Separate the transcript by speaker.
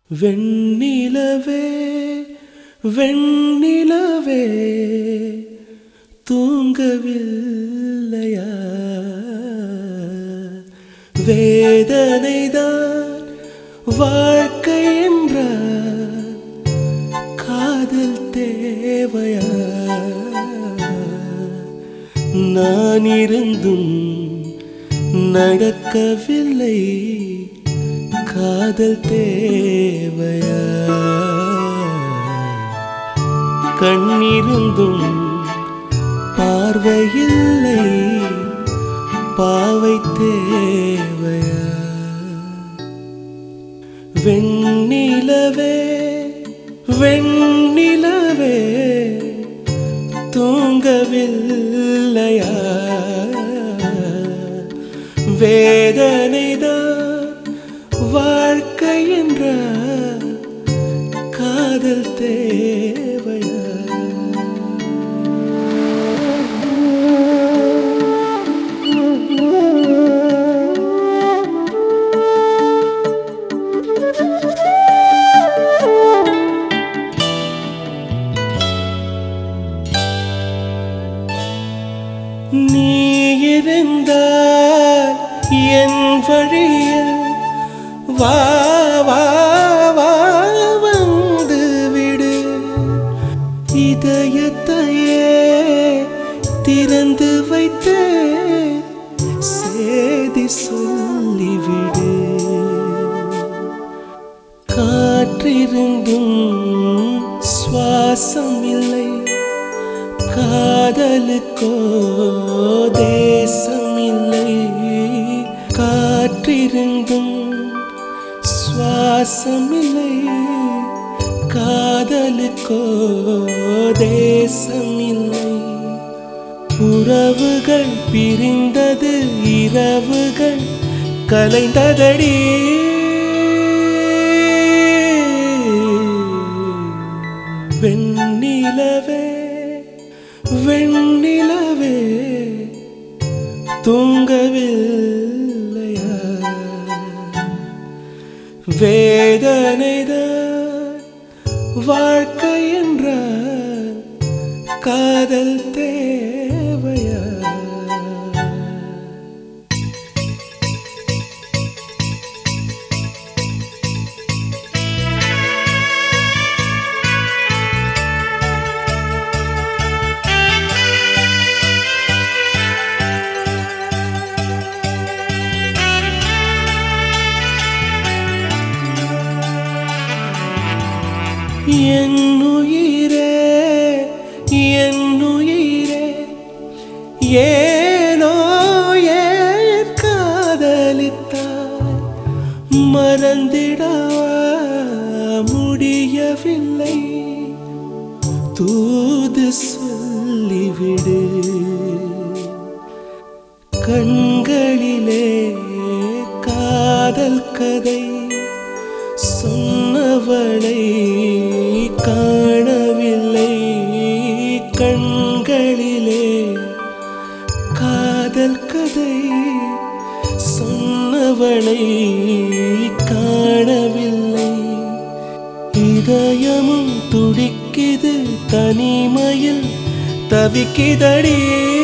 Speaker 1: வெண்ணிலவே வெண்ணிலவே தூங்கவில்லையா வேதனைதான் வாழ்க்கை என்றால் காதல் தேவையா நான் இருந்தும் நடக்கவில்லை காதல் தேவையா கண்ணிருந்தும் பார்வையில்லை பாவை தேவையா வெண்ணிலவே வெண்ணிலவே தூங்கவில்லையா வேதனைதான் வாழ்க்கை என்ற காதல் தேவையா நீ இருந்தால் என் வழியில் வா வா வா வந்து விடு இதயத்தையே திறந்து வைத்து சேதி சொல்லிவிடு காற்றிருந்தும் சுவாசம் இல்லை காதலுக்கோ தேசம் இல்லை காற்றிருந்தும் சுவாசம் இல்லை காதலுக்கோ தேசம் இல்லை உறவுகள் பிரிந்தது இரவுகள் கலைந்ததடி வெண்ணிலவே வெண்ணிலவே தூங்கவில்லையா வேதனைதான் வாழ்க்கை என்றால் காதல் தேவையா என் உயிரே என் உயிரே ஏனோ ஏன் காதலித்தாய் மறந்திடவா முடியவில்லை தூது சொல்லிவிடு கண்களிலே காதல் கதை சொன்னவளை காணவில்லை கண்களிலே காதல் கதை சொன்னவளை காணவில்லை இதயமும் துடிக்குது தனிமையில் தவிக்குதடி